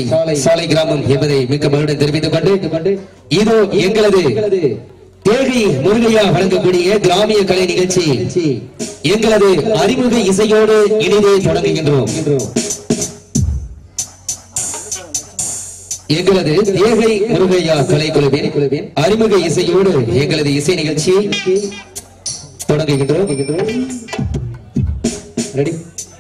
சாலை கிராமம் என்பதை மிக்க மகிழ்வுடன் தெரிவித்துக் கொண்டு இதோ எங்களது தேகை முருகையா வழங்கக்கூடிய கிராமிய கலை நிகழ்ச்சி எங்களது அறிமுக இசையோடு இனிதே தொடங்குகின்றோம் எங்களது தேகை முருகையா கலைக்குழுவின் அறிமுக இசையோடு எங்களது இசை நிகழ்ச்சியை தொடங்குகின்றோம் ரெடி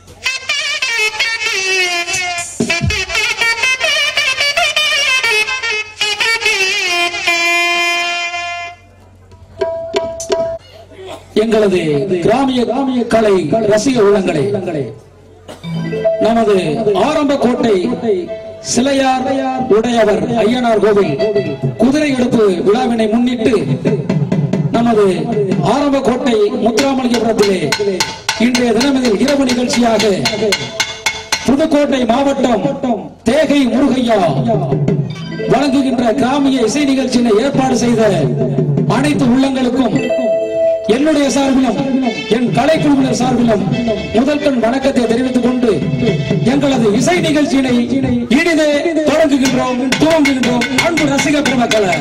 எங்களது கிராமிய கிராமிய கலை ரசிக உள்ளங்களே நமது ஆரம்ப கோட்டை சிலையார் உடையவர் ஐயனார் கோவில் குதிரை எடுப்பு விழாவினை முன்னிட்டு நமது ஆரம்ப கோட்டை முத்துராமலிங்கபுரத்திலே இன்றைய தினம் இதில் இரவு நிகழ்ச்சியாக புதுக்கோட்டை மாவட்டம் தேகை முருகையா வழங்குகின்ற கிராமிய இசை நிகழ்ச்சியினை ஏற்பாடு செய்த அனைத்து உள்ளங்களுக்கும் என்னுடைய சார்பிலும் என் கலைக்குழுவினர் சார்பிலும் முதல் கண் வணக்கத்தை தெரிவித்துக் கொண்டு எங்களது இசை நிகழ்ச்சியினை இனிதே தொடங்குகின்றோம் துவங்குகின்றோம் அன்பு ரசிக பெருமக்களை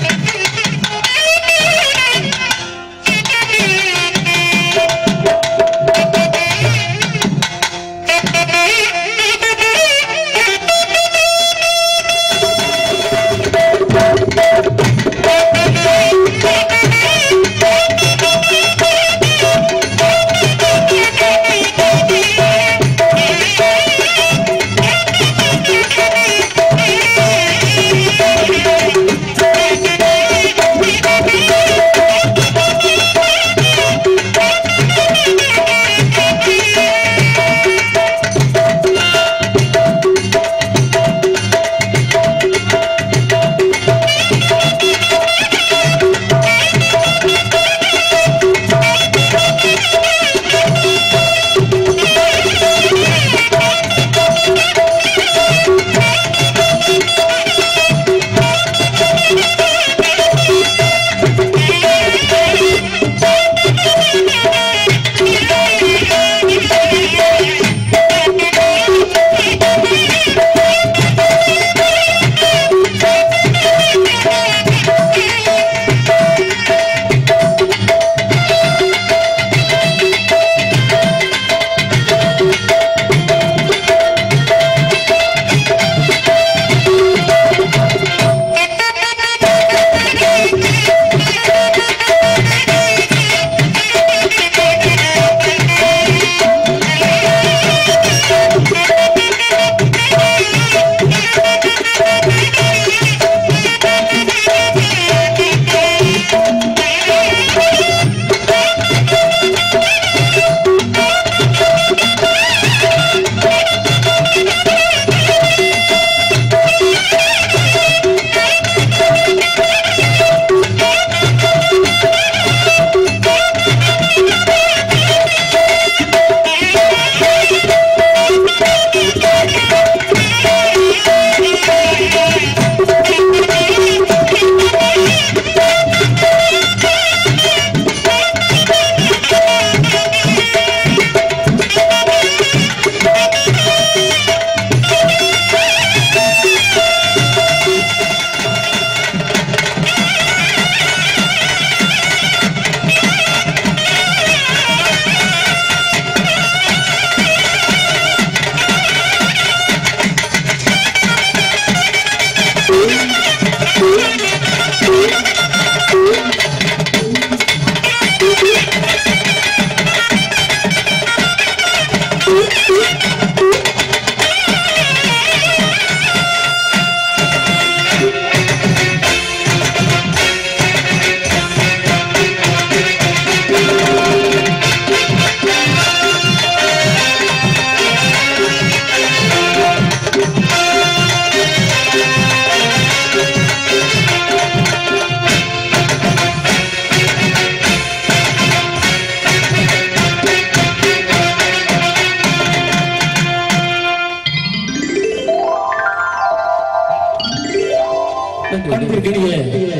அன்பிற்கினிய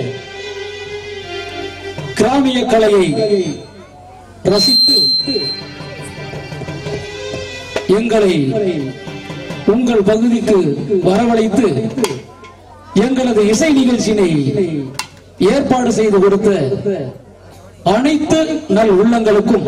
கிராமிய கலையை ரசித்து எங்களை உங்கள் பகுதிக்கு வரவழைத்து எங்களது இசை நிகழ்ச்சியினை ஏற்பாடு செய்து கொடுத்த அனைத்து நல் உள்ளங்களுக்கும்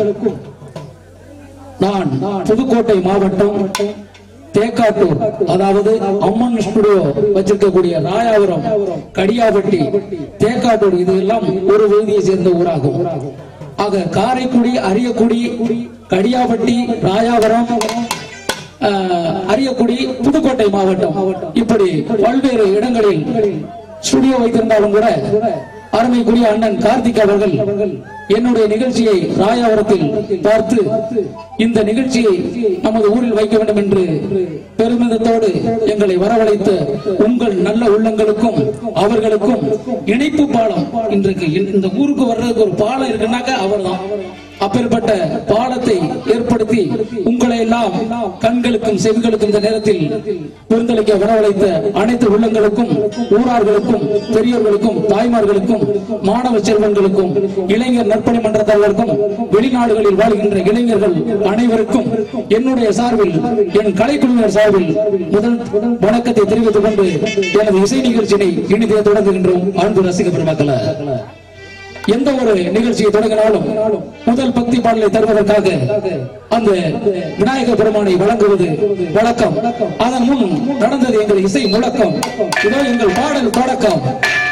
நான் புதுக்கோட்டை மாவட்டம் தேக்காட்டூர் அதாவது அம்மன் ஸ்டுடியோ வச்சிருக்கக்கூடிய ராயாபுரம் கடியாபட்டி தேக்காட்டூர் இது எல்லாம் ஒரு பகுதியை சேர்ந்த ஊராகும் ஆக காரைக்குடி அரியக்குடி கடியாபட்டி ராயாபுரம் ஆஹ், அரியக்குடி புதுக்கோட்டை மாவட்டம் இப்படி பல்வேறு இடங்களில் ஸ்டுடியோ வைத்திருந்தாலும் கூட அருமைக்குரிய அண்ணன் கார்த்திக் அவர்கள் என்னுடைய நிகழ்ச்சியை ராயாவரத்தில் பார்த்து இந்த நிகழ்ச்சியை நமது ஊரில் வைக்க வேண்டும் என்று பெருமிதத்தோடு எங்களை வரவழைத்த உங்கள் நல்ல உள்ளங்களுக்கும் அவர்களுக்கும் இணைப்பு பாலம் இன்றைக்கு இந்த ஊருக்கு வர்றதுக்கு ஒரு பாலம் இருக்குன்னாக்க அவர்தான் அப்பேற்பட்ட பாலத்தை ஏற்படுத்தி உங்களை எல்லாம் கண்களுக்கும் செவிகளுக்கும் இந்த நேரத்தில் விருந்தளிக்க வரவழைத்த அனைத்து உள்ளங்களுக்கும் ஊரார்களுக்கும் பெரியோர்களுக்கும் தாய்மார்களுக்கும் மாணவ செல்வங்களுக்கும் இளைஞர் நற்பணி மன்றத்தாளருக்கும் வெளிநாடுகளில் வாழ்கின்ற இளைஞர்கள் அனைவருக்கும் என்னுடைய சார்பில் என் கலைக்குழுவினர் சார்பில் முதல் வணக்கத்தை தெரிவித்துக் கொண்டு எனது இசை நிகழ்ச்சியினை இனிதே தொடங்குகின்றோம் அன்பு ரசிக பெருமக்களை எந்த ஒரு நிகழ்ச்சியை தொடங்கினாலும் முதல் பக்தி பாடலை தருவதற்காக அந்த விநாயக பெருமானை வழங்குவது வழக்கம் அதன் முன் நடந்தது எங்கள் இசை முழக்கம் இதோ எங்கள் பாடல் தொடக்கம்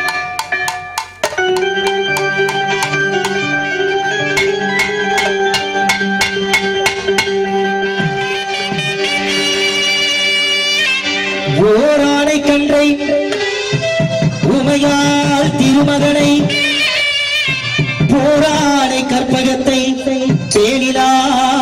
ஓராணை கன்றை உமையால் திருமகனை போராடை கற்பகத்தை தேனிலா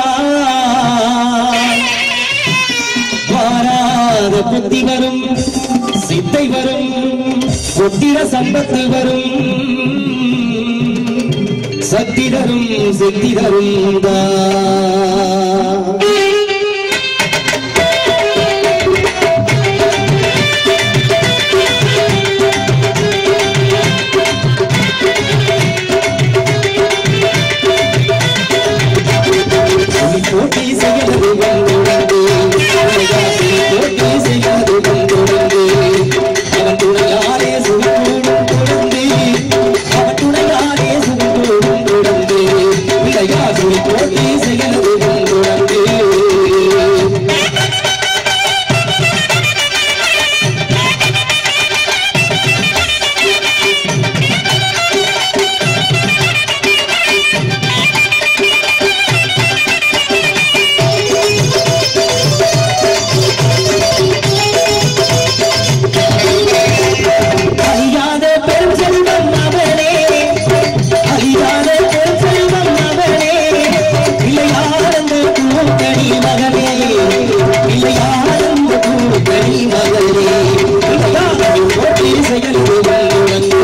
வாராத புத்தி வரும் சித்தை வரும் புத்திர சம்பத்து வரும் சக்தி தரும் சித்தி தரும் தா போட்டி செய்கிறது வந்துடந்து போட்டி செய்கிறது வந்துடந்து அவன் துணையாலே சுகத்தோடும் தொடர்ந்து அவன் துணையாலே சுகத்தோடும் தொடர்ந்து இல்லையா சொல்லி போட்டி செய்கிறது வந்துடந்து அழியாத பெரும் செல்வம் அவனே அழியாத பெரும் செல்வம் அவனே இல்லையானந்த கூட்டணி மகனே இல்லையானந்த கூட்டணி மகனே இல்லையானந்த போட்டி செயல் வந்து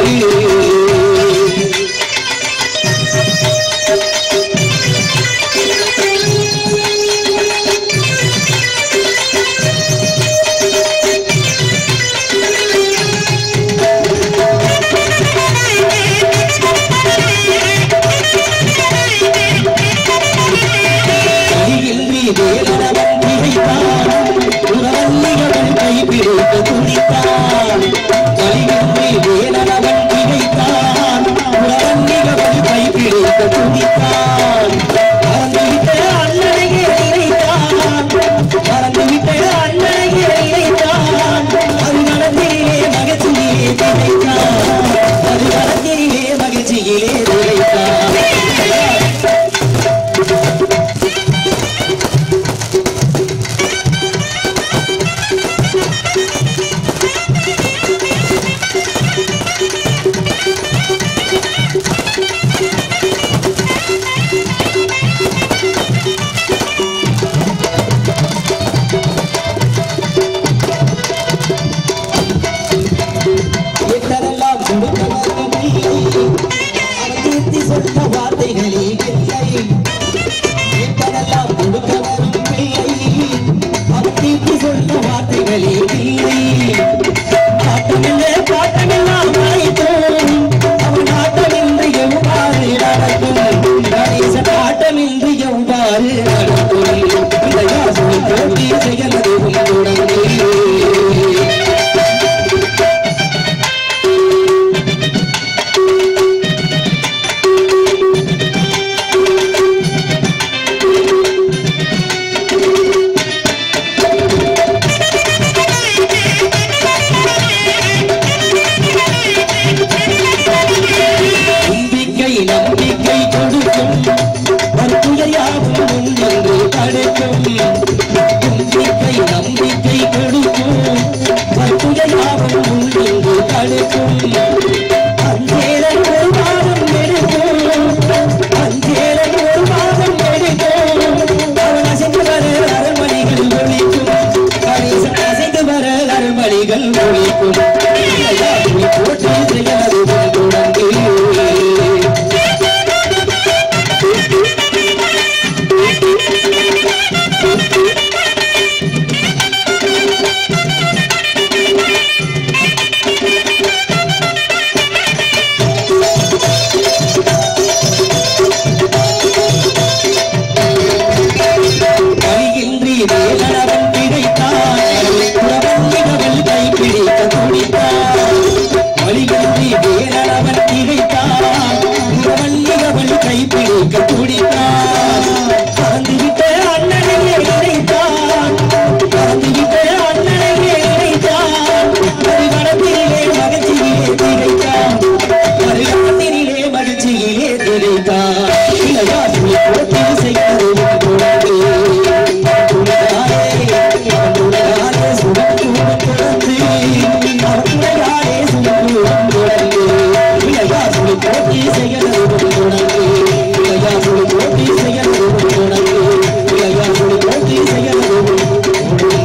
கையின்றி வேலனவன் திகைத்தான் உறவல்லியவன் கைப்பிடித்து துடித்தான் கையின்றி வேலனவன் திகைத்தான் உறவல்லியவன் கைப்பிடித்து துடித்தான் மறந்துவிட்ட அண்ணனையே நினைத்தான் மறந்துவிட்ட அண்ணனையே நினைத்தான் அது நடந்திலே மகிழ்ச்சியிலே திளைத்தான் அது நடந்திலே மகிழ்ச்சியிலே திளைத்தான் கரங்கள் ஒழிக்கும் விளையாட்டு போற்றி செயலது தொடங்கு வழியின்றி வேலவன் கிடைத்தான் புறவன் மிகவல் கைப்பிடிக்க துடித்தான் வழியின்றி வேலவன் கிடைத்தான் புறவன் மிகவல் கைப்பிடிக்க துடித்தான் பறந்துவிட்ட அண்ணனை நினைத்தான் பறந்துவிட்ட அண்ணனை நினைத்தான் பரிமளத்திலே மகிழ்ச்சியிலே திகைத்தான் பரிகாத்தினிலே மகிழ்ச்சியிலே திகைத்தான் விளையாட்டு போட்டி செய்வது தொடர்ந்து துணையாரே துணையாரே சுடக்கூடம் தொடர்ந்து அவர் துணையாரே சுடக்கூடம் தொடர்ந்து விளையாட்டு போட்டி செய்வது தொடர்ந்து விளையாட்டு போட்டி செய்வது தொடர்ந்து விளையாட்டு போட்டி செய்வது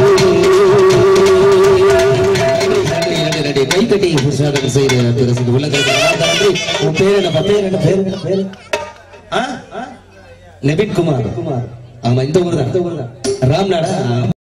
கைத்தட்டி உற்சாகம் செய்த திரு உள்ளங்களுக்கு நன்றி உன் பேர் என்ன பேர் என்ன பேர் என்ன பேர் ஆ? நவீன் குமார் குமார் ஆமா இந்த ஊர் தான் ராம்நாடா